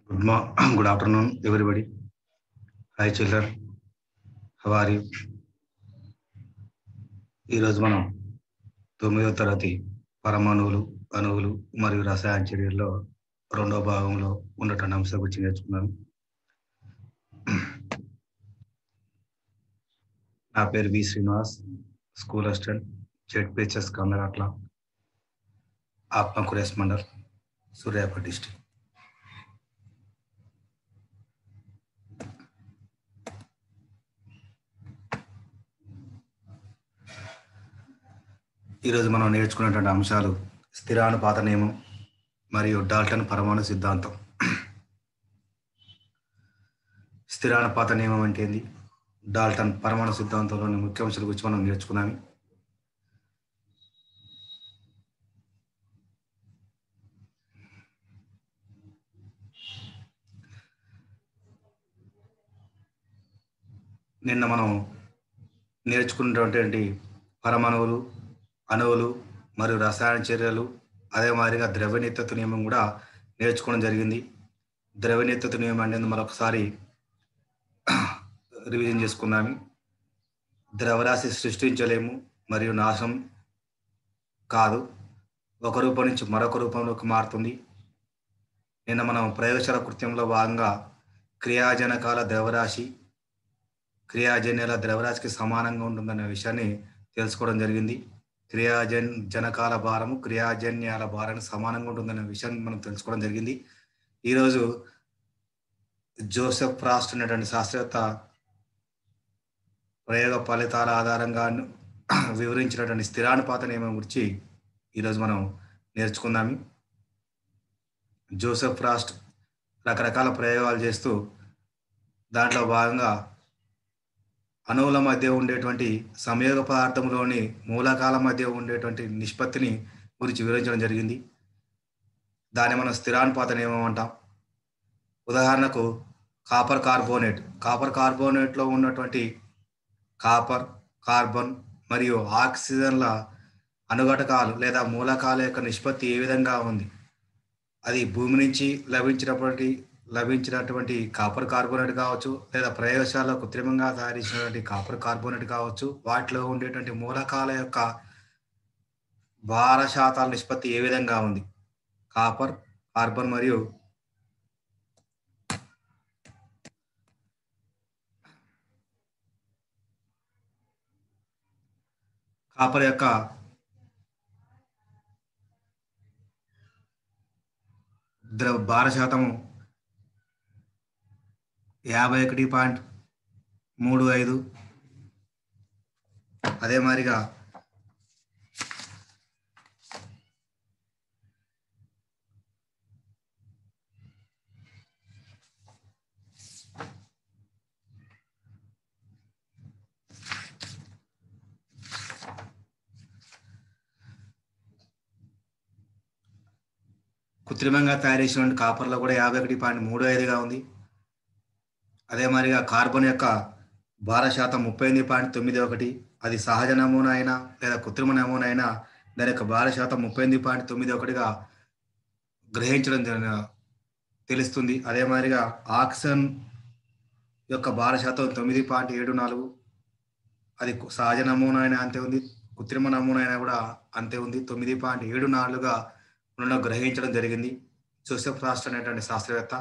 Good, mo- good afternoon, everybody. Hi, children. How are you? ఈరోజు మనం తొమ్మిదవ తరగతి పరమాణువులు అణువులు మరియు రసాయన చర్యల్లో రెండవ భాగంలో ఉన్నటువంటి అంశం గురించి నేర్చుకున్నాను నా పేరు V Srinivas school assistant Z PHS Kandaratla ఆత్మకురేస్ మండల్ సూర్యాపేట డిస్టిక్ ఈరోజు మనం నేర్చుకున్నటువంటి అంశాలు స్థిరానుపాత నియమం మరియు డాల్టన్ పరమాణు సిద్ధాంతం స్థిరానుపాత నియమం అంటే ఏంది డాల్టన్ పరమాణు సిద్ధాంతంలోని ముఖ్యాంశాల గురించి మనం నేర్చుకున్నాము నిన్న మనం నేర్చుకున్నటువంటి పరమాణువులు అణువులు మరియు రసాయన చర్యలు అదే మాదిరిగా ద్రవ్యనిత్యత నియమం కూడా నేర్చుకోవడం జరిగింది ద్రవ్యనిత్యత నియమం అనేది మరొకసారి రివిజన్ చేసుకున్నాము ద్రవరాశి సృష్టించలేము మరియు నాశనం కాదు ఒక రూపం నుంచి మరొక రూపంలోకి మారుతుంది నిన్న మనం ప్రయోగశాల కృత్యంలో భాగంగా క్రియాజనకాల ద్రవరాశి క్రియాజన్యాల ద్రవరాశికి సమానంగా ఉంటుందనే విషయాన్ని తెలుసుకోవడం జరిగింది క్రియాజన్ జనకాల భారము క్రియాజన్యాల భారానికి సమానంగా ఉంటుందనే విషయాన్ని మనం తెలుసుకోవడం జరిగింది ఈరోజు జోసెఫ్ ఫ్రాస్ట్ అనేటువంటి శాస్త్రవేత్త ప్రయోగ ఫలితాల ఆధారంగా వివరించినటువంటి స్థిరానుపాత నియమం గురించి ఈరోజు మనం నేర్చుకుందాము జోసెఫ్ ఫ్రాస్ట్ రకరకాల ప్రయోగాలు చేస్తూ దాంట్లో భాగంగా అణువుల మధ్య ఉండేటువంటి సంయోగ పదార్థంలోని మూలకాల మధ్య ఉండేటువంటి నిష్పత్తిని గురించి వివరించడం జరిగింది దాన్ని మనం స్థిరానుపాత నియమం అంటాం ఉదాహరణకు కాపర్ కార్బోనేట్ కాపర్ కార్బోనేట్లో ఉన్నటువంటి కాపర్ కార్బన్ మరియు ఆక్సిజన్ల అనుఘటకాలు లేదా మూలకాల యొక్క నిష్పత్తి ఏ విధంగా ఉంది అది భూమి నుంచి లభించినప్పటి లభించినటువంటి కాపర్ కార్బోనేట్ కావచ్చు లేదా ప్రయోగశాలలో కృత్రిమంగా తయారు చేసినటువంటి కాపర్ కార్బోనేట్ కావచ్చు వాటిలో ఉండేటువంటి మూలకాల యొక్క భార శాతాల నిష్పత్తి ఏ విధంగా ఉంది కాపర్ కార్బన్ మరియు కాపర్ యొక్క ద్రవ భార శాతము యాభై ఒకటి పాయింట్ మూడు ఐదు అదే మాదిరిగా కృత్రిమంగా తయారు చేసినటువంటి కాపర్లో కూడా యాభై ఒకటి పాయింట్ మూడు ఐదుగా ఉంది అదే మాదిరిగా కార్బన్ యొక్క భార శాతం ముప్పై ఎనిమిది పాయింట్ తొమ్మిది ఒకటి అది సహజ నమూనా అయినా లేదా కృత్రిమ నమూనా అయినా దాని యొక్క భార శాతం ముప్పై ఎనిమిది పాయింట్ తొమ్మిది ఒకటిగా గ్రహించడం జరి- తెలుస్తుంది అదే మాదిరిగా ఆక్సిజన్ యొక్క భార శాతం తొమ్మిది పాయింట్ ఏడు నాలుగు అది కు- సహజ నమూనా అయినా అంతే ఉంది కృత్రిమ నమూనా అయినా కూడా అంతే ఉంది తొమ్మిది పాయింట్ ఏడు నాలుగుగా ఉండడం గ్రహించడం జరిగింది జోసెఫ్ రాష్ట్ర అనేటువంటి శాస్త్రవేత్త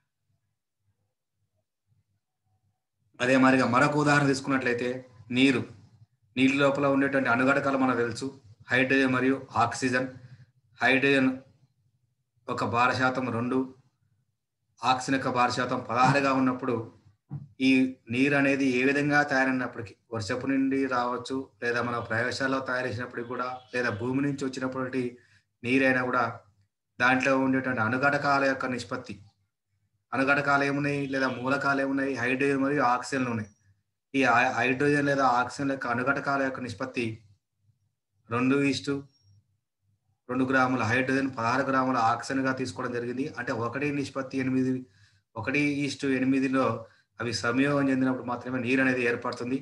అదే మాదిరిగా మరొక ఉదాహరణ తీసుకున్నట్లయితే నీరు నీటి లోపల ఉండేటువంటి అణుగడకాలు మనకు తెలుసు హైడ్రోజన్ మరియు ఆక్సిజన్ హైడ్రోజన్ ఒక భార శాతం రెండు ఆక్సిజన్ యొక్క భార శాతం పదహారుగా ఉన్నప్పుడు ఈ నీరు అనేది ఏ విధంగా తయారైనప్పటికీ వర్షపు నుండి రావచ్చు లేదా మన ప్రయోగశాలలో తయారు చేసినప్పటికీ కూడా లేదా భూమి నుంచి వచ్చినప్పటి నీరైనా కూడా దాంట్లో ఉండేటువంటి అణుఘటకాల యొక్క నిష్పత్తి అణుఘటకాలు ఏమున్నాయి లేదా మూలకాలు ఏమున్నాయి హైడ్రోజన్ మరియు ఆక్సిజన్లు ఉన్నాయి ఈ హై- హైడ్రోజన్ లేదా ఆక్సిజన్ యొక్క అణుఘటకాల యొక్క నిష్పత్తి రెండు ఇస్టు రెండు గ్రాముల హైడ్రోజన్ పదహారు గ్రాముల ఆక్సిజన్ గా తీసుకోవడం జరిగింది అంటే ఒకటి నిష్పత్తి ఎనిమిది ఒకటి ఈస్టు ఎనిమిదిలో అవి సంయోగం చెందినప్పుడు మాత్రమే నీరు అనేది ఏర్పడుతుంది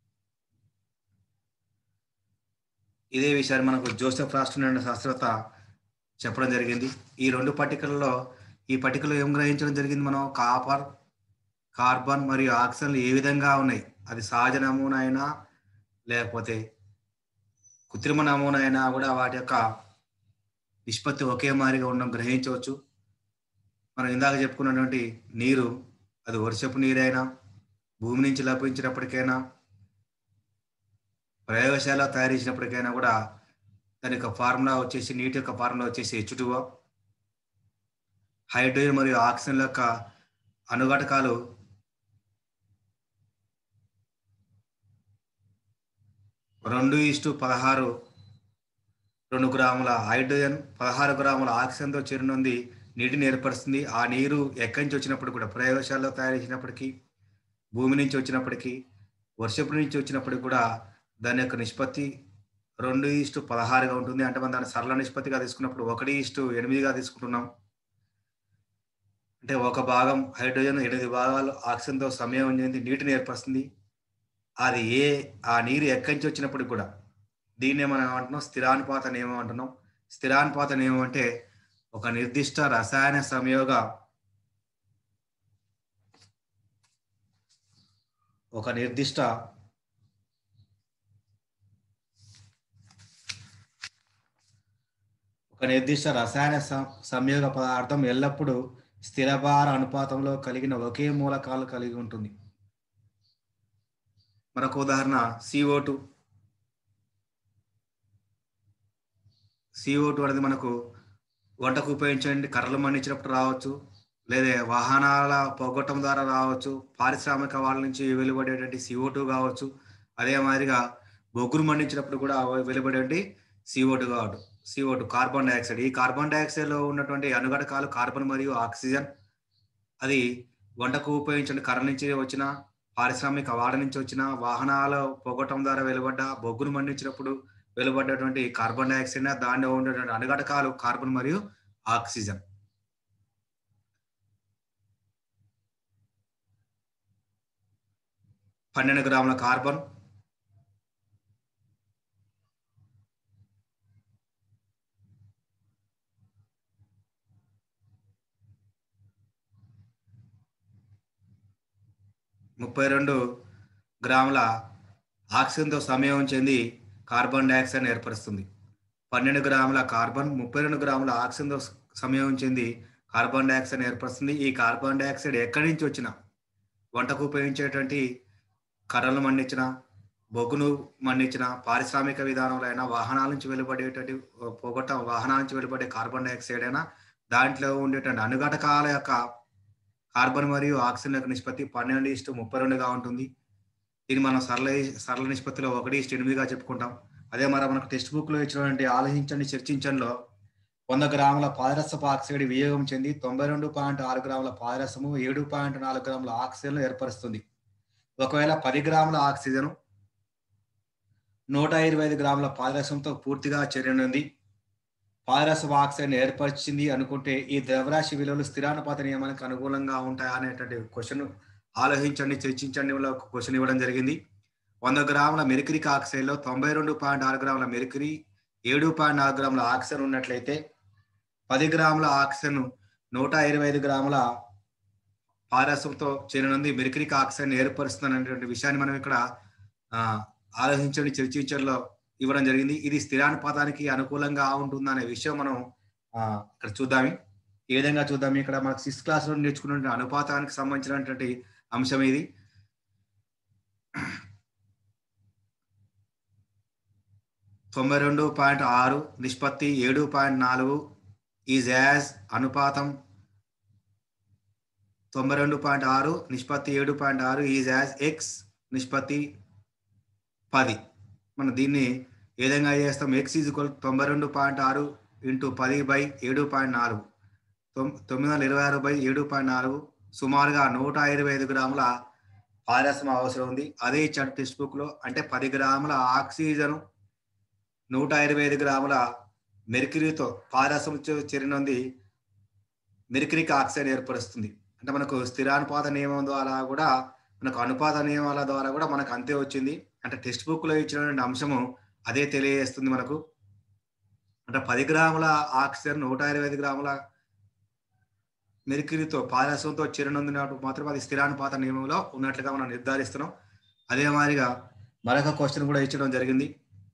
ఇదే విషయాన్ని మనకు జోసెఫ్ రాష్ట్ర శాస్త్రవేత్త చెప్పడం జరిగింది ఈ రెండు పట్టికలలో ఈ పట్టికలో ఏం గ్రహించడం జరిగింది మనం కాపర్ కార్బన్ మరియు ఆక్సిజన్లు ఏ విధంగా ఉన్నాయి అది సహజ నమూనా అయినా లేకపోతే కృత్రిమ నమూనా అయినా కూడా వాటి యొక్క నిష్పత్తి ఒకే మాదిరిగా ఉండడం గ్రహించవచ్చు మనం ఇందాక చెప్పుకున్నటువంటి నీరు అది వర్షపు నీరైనా భూమి నుంచి లభించినప్పటికైనా ప్రయోగశాల తయారు చేసినప్పటికైనా కూడా దాని యొక్క ఫార్ములా వచ్చేసి నీటి యొక్క ఫార్ములా వచ్చేసి హెచ్ టూఓ హైడ్రోజన్ మరియు ఆక్సిజన్ యొక్క అనుఘటకాలు రెండు ఇస్టు పదహారు రెండు గ్రాముల హైడ్రోజన్ పదహారు గ్రాముల ఆక్సిజన్తో చేరినుంది నీటిని ఏర్పరుస్తుంది ఆ నీరు ఎక్కడి నుంచి వచ్చినప్పుడు కూడా ప్రయోగశాలలో తయారు చేసినప్పటికీ భూమి నుంచి వచ్చినప్పటికీ వర్షపు నుంచి వచ్చినప్పటికి కూడా దాని యొక్క నిష్పత్తి రెండు ఇస్టు పదహారుగా ఉంటుంది అంటే మనం దాన్ని సరళ నిష్పత్తిగా తీసుకున్నప్పుడు ఒకటి ఇస్టు ఎనిమిదిగా తీసుకుంటున్నాం అంటే ఒక భాగం హైడ్రోజన్ ఎనిమిది భాగాలు ఆక్సిజన్తో సమయం చెంది నీటిని ఏర్పరుస్తుంది అది ఏ ఆ నీరు ఎక్కడి నుంచి వచ్చినప్పటికి కూడా దీన్నే మనం ఏమంటున్నాం స్థిరానుపాత నియమం అంటున్నాం స్థిరానుపాత నియమం అంటే ఒక నిర్దిష్ట రసాయన సంయోగ ఒక నిర్దిష్ట ఒక నిర్దిష్ట రసాయన సం- సంయోగ పదార్థం ఎల్లప్పుడూ స్థిరభార అనుపాతంలో కలిగిన ఒకే మూలకాలు కలిగి ఉంటుంది మరొక ఉదాహరణ సిఓ టూ సిఓ టూ అనేది మనకు వంటకు ఉపయోగించండి కర్రలు మండించినప్పుడు రావచ్చు లేదా వాహనాల పొగొట్టం ద్వారా రావచ్చు పారిశ్రామిక వాళ్ళ నుంచి వెలువడేటువంటి సిఓ టూ కావచ్చు అదే మాదిరిగా బొగ్గును మండించినప్పుడు కూడా వెలువడేటువంటి సిఓ టూ కావచ్చు సిఓ టూ కార్బన్ డైఆక్సైడ్ ఈ కార్బన్ డైఆక్సైడ్ లో ఉన్నటువంటి అనుఘటకాలు కార్బన్ మరియు ఆక్సిజన్ అది వంటకు ఉపయోగించిన కర్ర నుంచి వచ్చిన పారిశ్రామిక వాడ నుంచి వచ్చిన వాహనాల పొగటం ద్వారా వెలువడ్డ బొగ్గును మండించినప్పుడు వెలువడ్డటువంటి కార్బన్ డైఆక్సైడ్ దానిలో ఉండేటువంటి అనుఘటకాలు కార్బన్ మరియు ఆక్సిజన్ పన్నెండు గ్రాముల కార్బన్ ముప్పై రెండు గ్రాముల ఆక్సిజన్తో సమయం చెంది కార్బన్ డైఆక్సైడ్ ఏర్పరుస్తుంది పన్నెండు గ్రాముల కార్బన్ ముప్పై రెండు గ్రాముల ఆక్సిజన్తో సమయం చెంది కార్బన్ డైఆక్సైడ్ ఏర్పరుస్తుంది ఈ కార్బన్ డైఆక్సైడ్ ఎక్కడి నుంచి వచ్చినా వంటకు ఉపయోగించేటువంటి కర్రలు మండించిన బొగ్గును మండించిన పారిశ్రామిక విధానంలో అయినా వాహనాల నుంచి వెలువడేటువంటి పొగట వాహనాల నుంచి వెలువడే కార్బన్ డైఆక్సైడ్ అయినా దాంట్లో ఉండేటువంటి అనుఘటకాల యొక్క కార్బన్ మరియు ఆక్సిజన్ యొక్క నిష్పత్తి పన్నెండు ఇష్టు ముప్పై రెండుగా ఉంటుంది దీన్ని మనం సరళ సరళ నిష్పత్తిలో ఒకటి ఇష్టు ఎనిమిదిగా చెప్పుకుంటాం అదే మరి మనకు టెక్స్ట్ బుక్ లో ఇచ్చినటువంటి ఆలోచించండి చర్చించండిలో వంద గ్రాముల పాదరసపు ఆక్సైడ్ వియోగం చెంది తొంభై రెండు పాయింట్ ఆరు గ్రాముల పాదరసము ఏడు పాయింట్ నాలుగు గ్రాముల ఆక్సిజన్ ఏర్పరుస్తుంది ఒకవేళ పది గ్రాముల ఆక్సిజన్ నూట ఇరవై ఐదు గ్రాముల పాదరసంతో పూర్తిగా చేరనుంది పాదరసపు ఆక్సైడ్ ఏర్పరిచింది అనుకుంటే ఈ ద్రవ్యరాశి విలువలు స్థిరానుపాత నియమానికి అనుకూలంగా ఉంటాయా అనేటువంటి క్వశ్చన్ ఆలోచించండి చర్చించండి ఒక క్వశ్చన్ ఇవ్వడం జరిగింది వంద గ్రాముల మెరికరిక్ ఆక్సైడ్లో తొంభై రెండు పాయింట్ ఆరు గ్రాముల మెరికరీ ఏడు పాయింట్ నాలుగు గ్రాముల ఆక్సిజన్ ఉన్నట్లయితే పది గ్రాముల ఆక్సిజన్ నూట ఇరవై ఐదు గ్రాముల పారసంతో చేరినంది మెరికరిక్ ఆక్సైడ్ ఏర్పరుస్తుంది అనేటువంటి విషయాన్ని మనం ఇక్కడ ఆ, ఆలోచించండి చర్చించడంలో ఇవ్వడం జరిగింది ఇది స్థిరానుపాతానికి అనుకూలంగా ఉంటుందా అనే విషయం మనం ఆ, ఇక్కడ చూద్దాం ఏ విధంగా చూద్దాం ఇక్కడ మనకు సిక్స్త్ క్లాస్ లో నేర్చుకున్న అనుపాతానికి సంబంధించినటువంటి అంశం ఇది తొంభై రెండు పాయింట్ ఆరు నిష్పత్తి ఏడు పాయింట్ నాలుగు ఈజ్ యాజ్ అనుపాతం తొంభై రెండు పాయింట్ ఆరు నిష్పత్తి ఏడు పాయింట్ ఆరు ఈజ్ యాజ్ ఎక్స్ నిష్పత్తి పది మనం దీన్ని ఏ విధంగా చేస్తాం ఎక్స్ ఈజ్ ఈక్వల్ తొంభై రెండు పాయింట్ ఆరు ఇంటూ పది బై ఏడు పాయింట్ నాలుగు తొమ్ తొమ్మిది వందల ఇరవై ఆరు బై ఏడు పాయింట్ నాలుగు సుమారుగా నూట ఇరవై ఐదు గ్రాముల పాదరసం అవసరం ఉంది అదే ఇచ్చాడు టెక్స్ట్ బుక్ లో అంటే పది గ్రాముల ఆక్సిజన్ నూట ఇరవై ఐదు గ్రాముల మెర్క్యూరీతో పాదరసం చేరినంది మెర్క్యూరిక్ ఆక్సైడ్ ఏర్పరుస్తుంది అంటే మనకు స్థిరానుపాత నియమం ద్వారా కూడా మనకు అనుపాత నియమాల ద్వారా కూడా మనకు అంతే వచ్చింది అంటే టెక్స్ట్ బుక్ లో ఇచ్చినటువంటి అంశము అదే తెలియజేస్తుంది మనకు అంటే పది గ్రాముల ఆక్సిజన్ నూట ఇరవై ఐదు గ్రాముల మెరికిరితో పాదరసంతో చేరనందునప్పుడు మాత్రం అది స్థిరానుపాత నియమంలో ఉన్నట్లుగా మనం నిర్ధారిస్తున్నాం అదే మాదిరిగా మరొక క్వశ్చన్ కూడా ఇచ్చడం జరిగింది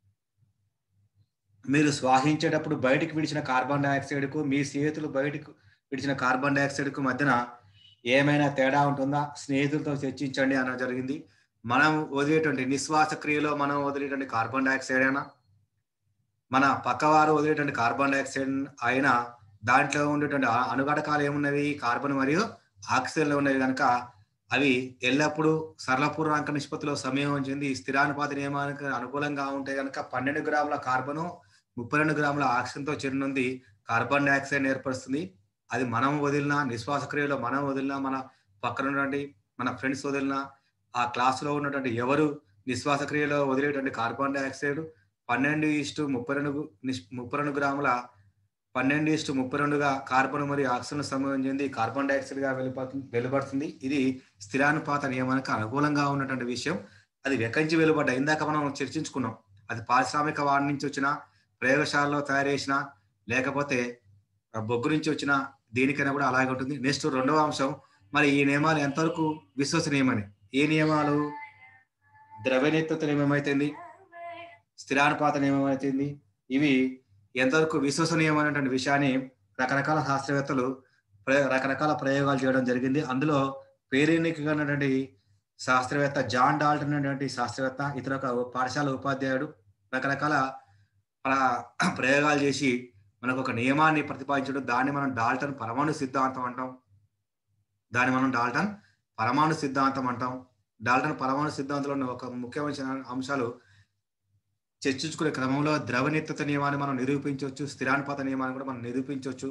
మీరు శ్వాసించేటప్పుడు బయటికి విడిచిన కార్బన్ డైఆక్సైడ్కు మీ చేతులు బయటకు విడిచిన కార్బన్ డైఆక్సైడ్కు మధ్యన ఏమైనా తేడా ఉంటుందా స్నేహితులతో చర్చించండి అన్న జరిగింది మనం వదిలేటువంటి నిశ్వాస క్రియలో మనం వదిలేటువంటి కార్బన్ డైఆక్సైడ్ అయినా మన పక్కవారు వదిలేటువంటి కార్బన్ డైఆక్సైడ్ అయినా దాంట్లో ఉండేటువంటి అ- అణుఘటకాలు ఏమున్నవి కార్బన్ మరియు ఆక్సిజన్లో ఉన్నవి కనుక అవి ఎల్లప్పుడూ సరళపూర్ణాంక నిష్పత్తిలో సమయం చెంది స్థిరానుపాత నియమానికి అనుకూలంగా ఉంటే కనుక పన్నెండు గ్రాముల కార్బను ముప్పై రెండు గ్రాముల ఆక్సిజన్తో చేరినుంది కార్బన్ డైఆక్సైడ్ ఏర్పరుస్తుంది అది మనం వదిలిన నిశ్వాస క్రియలో మనం వదిలినా మన పక్కన ఉన్నటువంటి మన ఫ్రెండ్స్ వదిలిన ఆ క్లాసులో ఉన్నటువంటి ఎవరు నిశ్వాస క్రియలో వదిలేటువంటి కార్బన్ డైఆక్సైడ్ పన్నెండు ఇస్టు ముప్పై రెండు నిష్- ముప్పై రెండు గ్రాముల పన్నెండు ఇస్టు ముప్పై రెండుగా కార్బన్ మరియు ఆక్సిజన్ సమయం చెంది కార్బన్ డైఆక్సైడ్ గా వెలుపడుతుంది వెలువడుతుంది ఇది స్థిరానుపాత నియమానికి అనుకూలంగా ఉన్నటువంటి విషయం అది వెకంచి వెలువడ్డ ఇందాక మనం చర్చించుకున్నాం అది పారిశ్రామిక వాడి నుంచి వచ్చిన ప్రయోగశాలలో తయారు చేసిన లేకపోతే ఆ బొగ్గు నుంచి వచ్చిన దేనికైనా కూడా అలాగే ఉంటుంది నెక్స్ట్ రెండవ అంశం మరి ఈ నియమాలు ఎంతవరకు విశ్వసనీయమని ఏ నియమాలు ద్రవ్యనిత్యత నియమం అయితేంది స్థిరానుపాత నియమం అయితేంది ఇవి ఎంతవరకు విశ్వసనీయమైనటువంటి విషయాన్ని రకరకాల శాస్త్రవేత్తలు ప్రయ- రకరకాల ప్రయోగాలు చేయడం జరిగింది అందులో పేరెన్నికైనటువంటి శాస్త్రవేత్త జాన్ డాల్టన్ అనేటువంటి శాస్త్రవేత్త ఇతర ఒక పాఠశాల ఉపాధ్యాయుడు రకరకాల ప్ర- ప్రయోగాలు చేసి మనకు ఒక నియమాన్ని ప్రతిపాదించడం దాన్ని మనం డాల్టన్ పరమాణు సిద్ధాంతం అంటాం దాన్ని మనం డాల్టన్ పరమాణు సిద్ధాంతం అంటాం డాల్టన్ పరమాణు సిద్ధాంతంలో ఉన్న ఒక ముఖ్యమైన అంశాలు చర్చించుకునే క్రమంలో ద్రవనిత్యత నియమాన్ని మనం నిరూపించవచ్చు స్థిరానుపాత నియమాన్ని కూడా మనం నిరూపించవచ్చు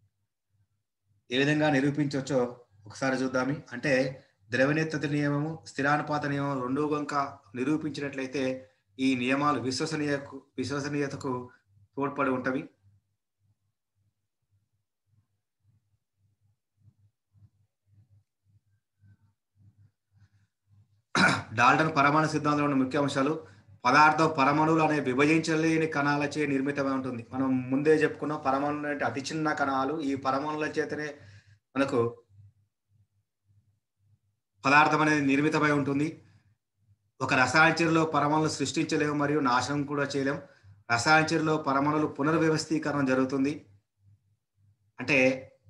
ఏ విధంగా నిరూపించవచ్చో ఒకసారి చూద్దామి అంటే ద్రవనిత్యత నియమము స్థిరానుపాత నియమం రెండు గంక నిరూపించినట్లయితే ఈ నియమాలు విశ్వసనీయకు విశ్వసనీయతకు తోడ్పడి ఉంటవి డాల్టన్ పరమాణు సిద్ధాంతంలో ఉన్న ముఖ్య అంశాలు పదార్థం పరమాణువులు అనే విభజించలేని కణాలచే నిర్మితమై ఉంటుంది మనం ముందే చెప్పుకున్నాం పరమాణులు అంటే అతి చిన్న కణాలు ఈ పరమాణుల చేతనే మనకు పదార్థం అనేది నిర్మితమై ఉంటుంది ఒక రసాయన చర్యలో పరమాణులు సృష్టించలేము మరియు నాశనం కూడా చేయలేము రసాయన చర్యలో పరమాణులు పునర్వ్యవస్థీకరణ జరుగుతుంది అంటే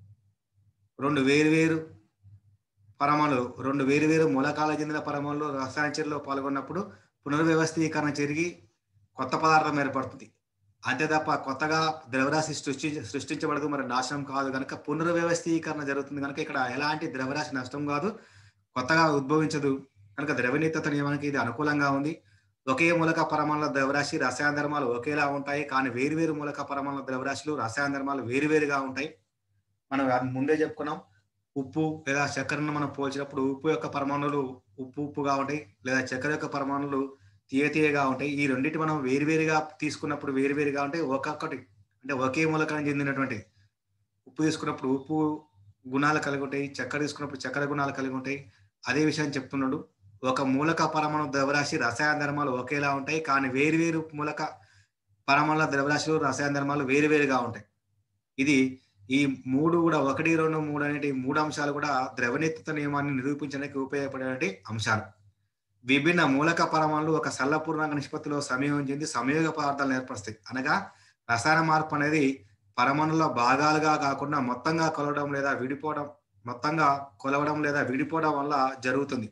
రెండు వేరు వేరు పరమాణులు రెండు వేరు వేరు మూలకాల చెందిన పరమాణులు రసాయన చర్యలో పాల్గొన్నప్పుడు పునర్వ్యవస్థీకరణ జరిగి కొత్త పదార్థం ఏర్పడుతుంది అంతే తప్ప కొత్తగా ద్రవ్యరాశి సృష్టి సృష్టించబడదు మరి నాశనం కాదు కనుక పునర్వ్యవస్థీకరణ జరుగుతుంది కనుక ఇక్కడ ఎలాంటి ద్రవ్యరాశి నష్టం కాదు కొత్తగా ఉద్భవించదు కనుక ద్రవ్యనిత్యత నియమానికి ఇది అనుకూలంగా ఉంది ఒకే మూలక పరమాణుల ద్రవ్యరాశి రసాయన ధర్మాలు ఒకేలా ఉంటాయి కానీ వేరువేరు మూలక పరమాణుల ద్రవ్యరాశులు రసాయన ధర్మాలు వేరువేరుగా ఉంటాయి మనం అది ముందే చెప్పుకున్నాం ఉప్పు లేదా చక్కెరను మనం పోల్చినప్పుడు ఉప్పు యొక్క పరమాణులు ఉప్పు ఉప్పుగా ఉంటాయి లేదా చక్కెర యొక్క పరమాణులు తీయ తీయగా ఉంటాయి ఈ రెండింటి మనం వేరువేరుగా తీసుకున్నప్పుడు వేరువేరుగా ఉంటాయి ఒక్కొక్కటి అంటే ఒకే మూలకానికి చెందినటువంటి ఉప్పు తీసుకున్నప్పుడు ఉప్పు గుణాలు కలిగి ఉంటాయి చక్కెర తీసుకున్నప్పుడు చక్కెర గుణాలు కలిగి ఉంటాయి అదే విషయం చెప్తున్నాడు ఒక మూలక పరమాణు ద్రవ్యరాశి రసాయన ధర్మాలు ఒకేలా ఉంటాయి కానీ వేరువేరు మూలక పరమాణుల ద్రవ్యరాశులు రసాయన ధర్మాలు వేరువేరుగా ఉంటాయి ఇది ఈ మూడు కూడా ఒకటి రెండు మూడు అనేటి మూడు అంశాలు కూడా ద్రవనిత్యత నియమాన్ని నిరూపించడానికి ఉపయోగపడే అంశాలు విభిన్న మూలక పరమాణులు ఒక సల్లపూర్ణాంక నిష్పత్తిలో సమయం చెంది సంయోగ పదార్థాలను ఏర్పరుస్తాయి అనగా రసాయన మార్పు అనేది పరమాణుల భాగాలుగా కాకుండా మొత్తంగా కొలవడం లేదా విడిపోవడం మొత్తంగా కొలవడం లేదా విడిపోవడం వల్ల జరుగుతుంది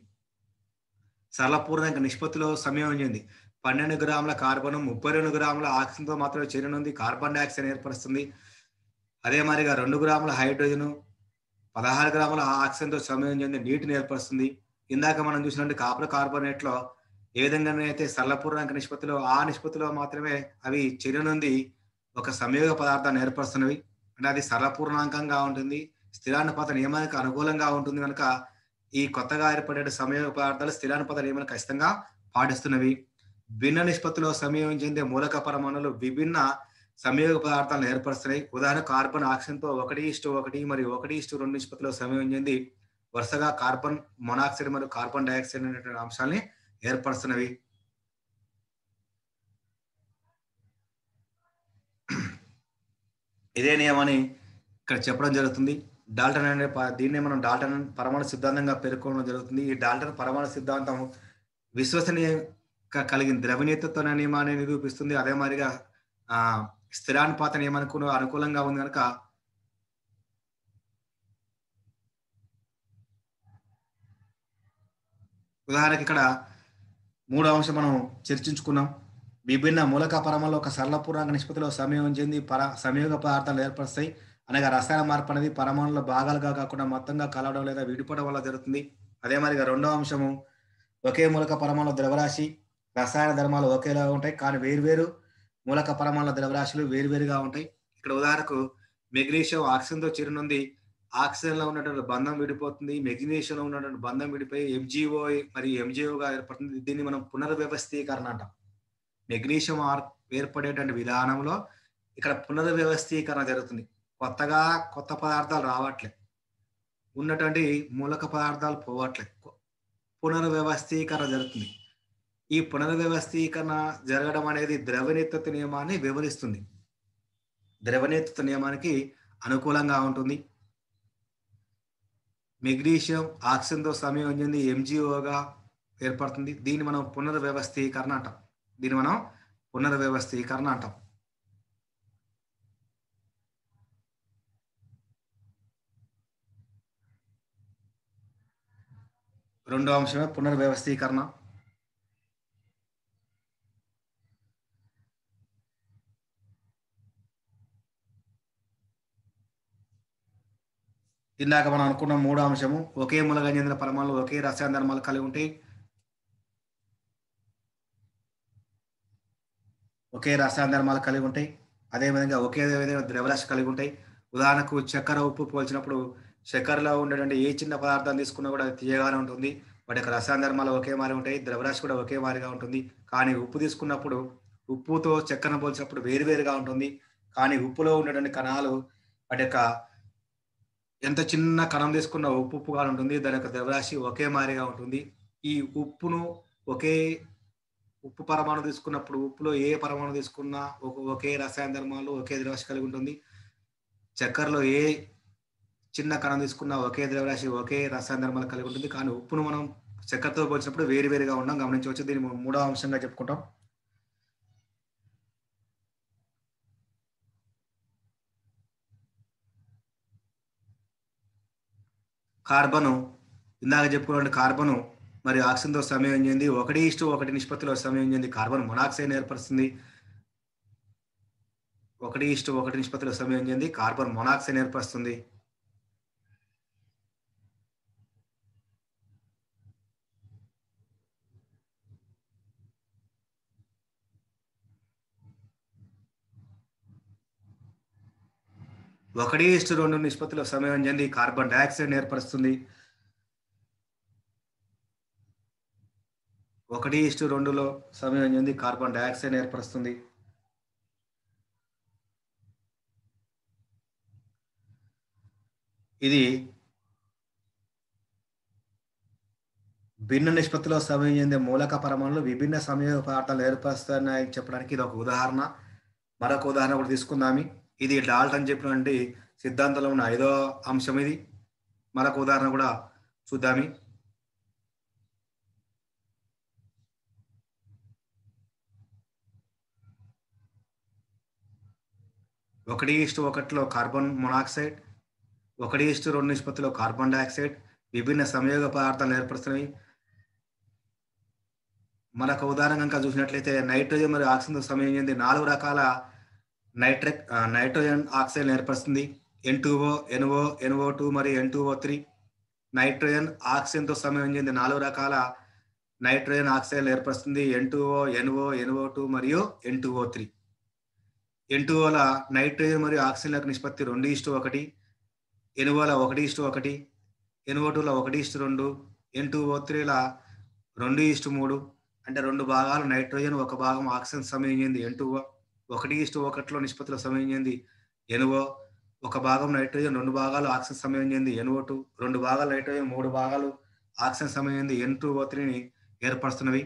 సరళపూర్ణాంక నిష్పత్తిలో సమయం చెంది పన్నెండు గ్రాముల కార్బన్ ముప్పై రెండు గ్రాముల ఆక్సిజన్తో మాత్రమే చేరనుంది కార్బన్ డైఆక్సైడ్ ఏర్పరుస్తుంది అదే మాదిరిగా రెండు గ్రాముల హైడ్రోజన్ పదహారు గ్రాముల ఆక్సిజన్తో సమయం చెంది నీటిని ఏర్పరుస్తుంది ఇందాక మనం చూసినట్టు కాపర్ కార్బోనేట్ లో ఏ విధంగానైతే సరళపూర్ణాంక నిష్పత్తిలో ఆ నిష్పత్తిలో మాత్రమే అవి చెరునుంది ఒక సంయోగ పదార్థాన్ని ఏర్పరుస్తున్నవి అంటే అది సరళపూర్ణాంకంగా ఉంటుంది స్థిరానుపాత నియమానికి అనుకూలంగా ఉంటుంది కనుక ఈ కొత్తగా ఏర్పడే సంయోగ పదార్థాలు స్థిరానుపాత నియమాన్ని ఖచ్చితంగా పాటిస్తున్నవి భిన్న నిష్పత్తిలో సమయం చెందే మూలక పరమాణులు విభిన్న సంయోగ పదార్థాలను ఏర్పరుస్తున్నాయి ఉదాహరణ కార్బన్ ఆక్సిజన్ తో ఒకటి ఇష్టు ఒకటి మరియు ఒకటి ఇష్టు రెండు నిష్పత్తిలో సమయం చెంది వరుసగా కార్బన్ మొనాక్సైడ్ మరియు కార్బన్ డైఆక్సైడ్ అనేటువంటి అంశాలని ఏర్పరుస్తున్నవి ఇదే నియమాన్ని ఇక్కడ చెప్పడం జరుగుతుంది డాల్టన్ అనే ప- దీన్నే మనం డాల్టన్ పరమాణు సిద్ధాంతంగా పేర్కొనడం జరుగుతుంది ఈ డాల్టన్ పరమాణు సిద్ధాంతం విశ్వసనీయ క- కలిగిన ద్రవణీయతత్వ నియమాన్ని నిరూపిస్తుంది అదే మాదిరిగా ఆ స్థిరానుపాత నియమానికి కూడా అనుకూలంగా ఉంది కనుక ఉదాహరణకి ఇక్కడ మూడో అంశం మనం చర్చించుకున్నాం విభిన్న మూలక పరమాణులు ఒక సరళ పూర్ణాంక నిష్పత్తిలో సమయం చెంది పర సంయోగ పదార్థాలు ఏర్పరుస్తాయి అనగా రసాయన మార్పు అనేది పరమాణుల భాగాలుగా కాకుండా మొత్తంగా కలవడం లేదా విడిపడడం వల్ల జరుగుతుంది అదే మాదిరిగా రెండో అంశము ఒకే మూలక పరమాణు ద్రవరాశి రసాయన ధర్మాలు ఒకేలా ఉంటాయి కానీ వేరువేరు మూలక పరమాణుల ద్రవరాశులు వేరువేరుగా ఉంటాయి ఇక్కడ ఉదాహరణకు మెగ్నీషియం ఆక్సిజన్తో చేరినుంది ఆక్సిజన్ లో ఉన్నటువంటి బంధం విడిపోతుంది మెగ్నీషియం లో ఉన్నటువంటి బంధం విడిపోయి ఎంజిఓ మరియు ఎంజిఓగా ఏర్పడుతుంది దీన్ని మనం పునర్వ్యవస్థీకరణ అంటాం మెగ్నీషియం ఆర్ ఏర్పడేటువంటి విధానంలో ఇక్కడ పునర్వ్యవస్థీకరణ జరుగుతుంది కొత్తగా కొత్త పదార్థాలు రావట్లే ఉన్నటువంటి మూలక పదార్థాలు పోవట్లే పునర్వ్యవస్థీకరణ జరుగుతుంది ఈ పునర్వ్యవస్థీకరణ జరగడం అనేది ద్రవణీతత్వ నియమాన్ని వివరిస్తుంది ద్రవణీతత్వ నియమానికి అనుకూలంగా ఉంటుంది మెగ్నీషియం ఆక్సిజన్తో సమయం చెంది ఎంజిఓగా ఏర్పడుతుంది దీన్ని మనం పునర్వ్యవస్థీకరణ అంటాం దీన్ని మనం పునర్వ్యవస్థీకరణ అంటాం రెండో అంశమే పునర్వ్యవస్థీకరణ ఇందాక మనం అనుకున్న మూడో అంశము ఒకే మూలగా చెందిన పరమాణులు ఒకే రసాయన ధర్మాలు కలిగి ఉంటాయి ఒకే రసాయన ధర్మాలు కలిగి ఉంటాయి అదేవిధంగా ఒకే విధంగా ద్రవ్యరాశి కలిగి ఉంటాయి ఉదాహరణకు చక్కెర ఉప్పు పోల్చినప్పుడు చక్కెరలో ఉండేటువంటి ఏ చిన్న పదార్థాన్ని తీసుకున్నా కూడా అది తీయగానే ఉంటుంది వాటి యొక్క రసాయన ధర్మాలు ఒకే మారి ఉంటాయి ద్రవ్యరాశి కూడా ఒకే మారిగా ఉంటుంది కానీ ఉప్పు తీసుకున్నప్పుడు ఉప్పుతో చక్కెరను పోల్చినప్పుడు వేరువేరుగా ఉంటుంది కానీ ఉప్పులో ఉండేటువంటి కణాలు వాటి యొక్క ఎంత చిన్న కణం తీసుకున్న ఉప్పు ఉప్పుగా ఉంటుంది దాని యొక్క ద్రవ్యరాశి ఒకే మారిగా ఉంటుంది ఈ ఉప్పును ఒకే ఉప్పు పరమాణు తీసుకున్నప్పుడు ఉప్పులో ఏ పరమాణు తీసుకున్నా ఒక ఒకే రసాయన ధర్మాలు ఒకే ద్రవ్యరాశి కలిగి ఉంటుంది చక్కెరలో ఏ చిన్న కణం తీసుకున్నా ఒకే ద్రవ్యరాశి ఒకే రసాయన ధర్మాలు కలిగి ఉంటుంది కానీ ఉప్పును మనం చక్కెరతో పోల్చినప్పుడు వేరు వేరుగా ఉండడం గమనించవచ్చు దీన్ని మూడవ అంశంగా చెప్పుకుంటాం కార్బను ఇందాక చెప్పుకున్న కార్బను మరియు ఆక్సిజన్తో సమయం చెంది ఒకటి ఇష్టు ఒకటి నిష్పత్తిలో సమయం చెంది కార్బన్ మొనాక్సైడ్ ఏర్పరుస్తుంది ఒకటి ఇష్టు ఒకటి నిష్పత్తిలో సమయం చెంది కార్బన్ మొనాక్సైడ్ ఏర్పరుస్తుంది ఒకటి ఇష్టు రెండు నిష్పత్తిలో సమయం చెంది కార్బన్ డైఆక్సైడ్ ఏర్పరుస్తుంది ఒకటి ఇష్టు రెండులో సమయం చెంది కార్బన్ డైఆక్సైడ్ ఏర్పరుస్తుంది ఇది భిన్న నిష్పత్తిలో సమయం చెందే మూలక పరమాణులు విభిన్న సమయ పదార్థాలు ఏర్పరుస్తున్నాయని చెప్పడానికి ఇది ఒక ఉదాహరణ మరొక ఉదాహరణ కూడా తీసుకుందామి ఇది డాల్టన్ చెప్పినటువంటి సిద్ధాంతంలో ఉన్న ఐదో అంశం ఇది మరొక ఉదాహరణ కూడా చూద్దామి ఒకటి ఇష్టు ఒకటిలో కార్బన్ మొనాక్సైడ్ ఒకటి ఇష్టు రెండు నిష్పత్తిలో కార్బన్ డైఆక్సైడ్ విభిన్న సంయోగ పదార్థాలు ఏర్పరుస్తున్నవి మరొక ఉదాహరణ కనుక చూసినట్లయితే నైట్రోజన్ మరియు ఆక్సిజన్ సమయం చెంది నాలుగు రకాల నైట్రిక్ నైట్రోజన్ ఆక్సైడ్ ఏర్పరుస్తుంది N two O NO NO two మరియు ఎన్ టూఓ త్రీ నైట్రోజన్ ఆక్సిజన్తో సమయం చెంది నాలుగు రకాల నైట్రోజన్ ఆక్సైడ్ ఏర్పరుస్తుంది N two O NO NO two మరియు ఎన్ టూఓ త్రీ ఎన్ టూఓల నైట్రోజన్ మరియు ఆక్సిజన్లకు నిష్పత్తి రెండు ఇష్టు ఒకటి ఎన్ఓల ఒకటి ఇష్టు ఒకటి ఎన్ఓ టూల ఒకటి ఇష్టు రెండు ఎన్ టూ ఓ త్రీల రెండు ఇష్టు మూడు అంటే రెండు భాగాలు నైట్రోజన్ ఒక భాగం ఆక్సిజన్ సమయం చెంది ఎన్ టూ ఒకటి ఇష్టు ఒకటిలో నిష్పత్తిలో సమయం చెంది ఎన్ఓ ఒక భాగం నైట్రోజన్ రెండు భాగాలు ఆక్సిజన్ సమయం చెంది ఎన్ఓ టూ రెండు భాగాలు నైట్రోజన్ మూడు భాగాలు ఆక్సిజన్ సమయం చెంది ఎన్ టూ ఓ త్రీని ఏర్పరుస్తున్నవి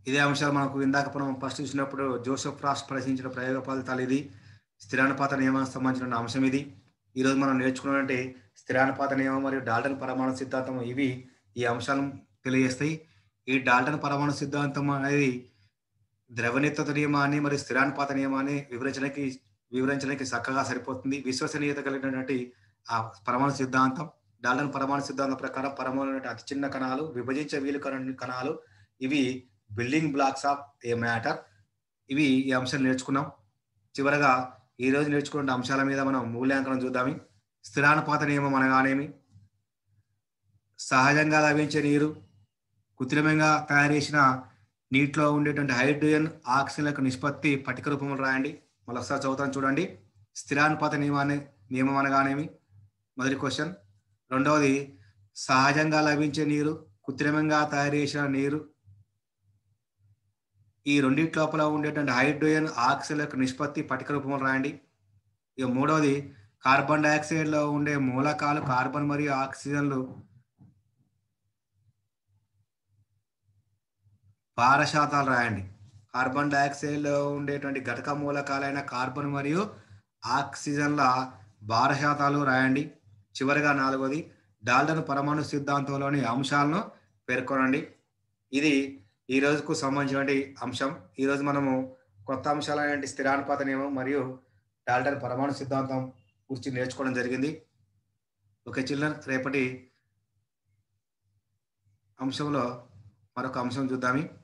ఇదే అంశాలు మనకు ఇందాక మనం ఫస్ట్ చూసినప్పుడు జోసెఫ్ ఫ్రాస్ట్ ప్రశ్నించిన ప్రయోగ ఫలితాలు ఇది స్థిరానుపాత నియమానికి సంబంధించిన అంశం ఇది ఈరోజు మనం నేర్చుకున్నటువంటి స్థిరానుపాత నియమం మరియు డాల్టన్ పరమాణు సిద్ధాంతం ఇవి ఈ అంశాలను తెలియజేస్తాయి ఈ డాల్టన్ పరమాణు సిద్ధాంతం అనేది ద్రవనిత్వత నియమాన్ని మరియు స్థిరానుపాత నియమాన్ని వివరించడానికి వివరించడానికి చక్కగా సరిపోతుంది విశ్వసనీయత కలిగినటువంటి ఆ పరమాణు సిద్ధాంతం డాల్టన్ పరమాణు సిద్ధాంతం ప్రకారం పరమాణు అతి చిన్న కణాలు విభజించే వీలు కణ- కణాలు ఇవి building blocks of a matter ఇవి ఈ అంశాలు నేర్చుకున్నాం చివరగా ఈ రోజు నేర్చుకున్న అంశాల మీద మనం మూల్యాంకనం చూద్దామి స్థిరానుపాత నియమం అనగానేమి సహజంగా లభించే నీరు కృత్రిమంగా తయారు చేసిన నీటిలో ఉండేటువంటి హైడ్రోజన్ ఆక్సిజన్లకు నిష్పత్తి పట్టిక రూపంలో రాయండి మళ్ళీ ఒకసారి చదువుతాను చూడండి స్థిరానుపాత నియమాన్ని నియమం అనగానేమి మొదటి క్వశ్చన్ రెండవది సహజంగా లభించే నీరు కృత్రిమంగా తయారు చేసిన నీరు ఈ రెండింటి లోపల ఉండేటువంటి హైడ్రోజన్ ఆక్సిజన్లకు నిష్పత్తి పట్టిక రూపంలో రాయండి ఇక మూడవది కార్బన్ డైఆక్సైడ్ లో ఉండే మూలకాలు కార్బన్ మరియు ఆక్సిజన్లు భార శాతాలు రాయండి కార్బన్ డైఆక్సైడ్ లో ఉండేటువంటి ఘటక మూలకాలైన కార్బన్ మరియు ఆక్సిజన్ల భార శాతాలు రాయండి చివరిగా నాలుగవది డాల్టన్ పరమాణు సిద్ధాంతంలోని అంశాలను పేర్కొనండి ఇది ఈ రోజుకు సంబంధించినటువంటి అంశం ఈ రోజు మనము కొత్త అంశాలైన స్థిరానుపాత నియమం మరియు డాల్టన్ పరమాణు సిద్ధాంతం గురించి నేర్చుకోవడం జరిగింది ఓకే చిల్డ్రన్ రేపటి అంశంలో మరొక అంశం చూద్దామి